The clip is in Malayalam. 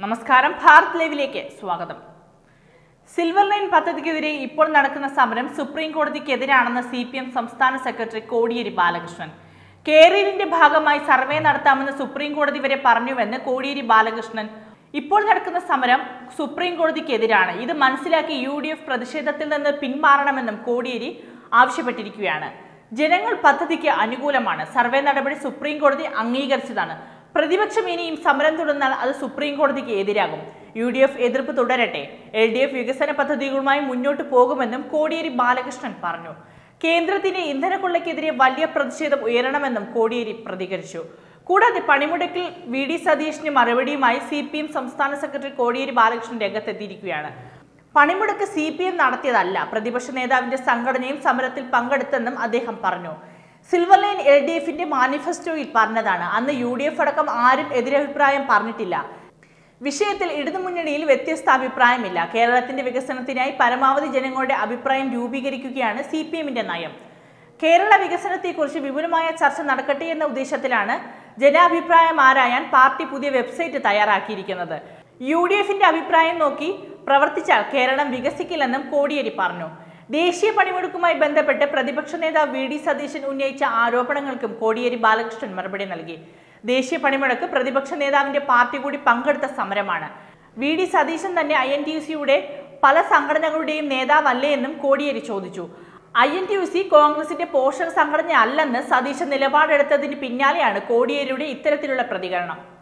നമസ്കാരം ഭാരത് ലൈവിലേക്ക് സ്വാഗതം സിൽവർ ലൈൻ പദ്ധതിക്കെതിരെ ഇപ്പോൾ നടക്കുന്ന സമരം സുപ്രീം കോടതിക്കെതിരാണെന്ന് സി പി എം സംസ്ഥാന സെക്രട്ടറി കോടിയേരി ബാലകൃഷ്ണൻ കേരളിന്റെ ഭാഗമായി സർവേ നടത്താമെന്ന് സുപ്രീം കോടതി വരെ പറഞ്ഞുവെന്ന് കോടിയേരി ബാലകൃഷ്ണൻ ഇപ്പോൾ നടക്കുന്ന സമരം സുപ്രീം കോടതിക്കെതിരാണ് ഇത് മനസ്സിലാക്കി യു ഡി എഫ് പ്രതിഷേധത്തിൽ നിന്ന് പിന്മാറണമെന്നും കോടിയേരി ആവശ്യപ്പെട്ടിരിക്കുകയാണ് ജനങ്ങൾ പദ്ധതിക്ക് അനുകൂലമാണ് സർവേ നടപടി സുപ്രീം കോടതി അംഗീകരിച്ചതാണ് പ്രതിപക്ഷം ഇനിയും സമരം തുടർന്നാൽ അത് സുപ്രീം കോടതിക്ക് എതിരാകും യു ഡി എഫ് എതിർപ്പ് തുടരട്ടെ എൽ ഡി എഫ് വികസന പദ്ധതികളുമായി മുന്നോട്ട് പോകുമെന്നും കോടിയേരി ബാലകൃഷ്ണൻ പറഞ്ഞു കേന്ദ്രത്തിന്റെ ഇന്ധനക്കൊള്ളയ്ക്കെതിരെ വലിയ പ്രതിഷേധം ഉയരണമെന്നും കോടിയേരി പ്രതികരിച്ചു കൂടാതെ പണിമുടക്കിൽ വി ഡി സതീഷിന് മറുപടിയുമായി സി പി എം സംസ്ഥാന സെക്രട്ടറി കോടിയേരി ബാലകൃഷ്ണൻ രംഗത്തെത്തിയിരിക്കുകയാണ് പണിമുടക്ക് സി പി എം നടത്തിയതല്ല പ്രതിപക്ഷ നേതാവിന്റെ സംഘടനയും സമരത്തിൽ പങ്കെടുത്തെന്നും അദ്ദേഹം പറഞ്ഞു സിൽവർ ലൈൻ എൽ ഡി എഫിന്റെ മാനിഫെസ്റ്റോയിൽ പറഞ്ഞതാണ് അന്ന് യു ഡി എഫ് അടക്കം ആരും എതിരഭിപ്രായം പറഞ്ഞിട്ടില്ല വിഷയത്തിൽ ഇടതുമുന്നണിയിൽ വ്യത്യസ്ത അഭിപ്രായമില്ല കേരളത്തിന്റെ വികസനത്തിനായി പരമാവധി ജനങ്ങളുടെ അഭിപ്രായം രൂപീകരിക്കുകയാണ് സി പി എമ്മിന്റെ നയം കേരള വികസനത്തെക്കുറിച്ച് വിപുലമായ ചർച്ച നടക്കട്ടെ എന്ന ഉദ്ദേശത്തിലാണ് ജനാഭിപ്രായം ആരായാൻ പാർട്ടി പുതിയ വെബ്സൈറ്റ് തയ്യാറാക്കിയിരിക്കുന്നത് യു ഡി എഫിന്റെ അഭിപ്രായം നോക്കി പ്രവർത്തിച്ചാൽ കേരളം വികസിക്കില്ലെന്നും കോടിയേരി പറഞ്ഞു ദേശീയ പണിമുടക്കുമായി ബന്ധപ്പെട്ട് പ്രതിപക്ഷ നേതാവ് വി ഡി സതീശൻ ഉന്നയിച്ച ആരോപണങ്ങൾക്കും കോടിയേരി ബാലകൃഷ്ണൻ മറുപടി നൽകി ദേശീയ പണിമുടക്ക് പ്രതിപക്ഷ നേതാവിന്റെ പാർട്ടി കൂടി പങ്കെടുത്ത സമരമാണ് വി ഡി സതീശൻ തന്നെ ഐ എൻ ടി യു സിയുടെ പല സംഘടനകളുടെയും നേതാവല്ലേ എന്നും കോടിയേരി ചോദിച്ചു I N T U C കോൺഗ്രസിന്റെ പോഷക സംഘടന അല്ലെന്ന് സതീശൻ നിലപാടെടുത്തതിന് പിന്നാലെയാണ് കോടിയേരിയുടെ ഇത്തരത്തിലുള്ള പ്രതികരണം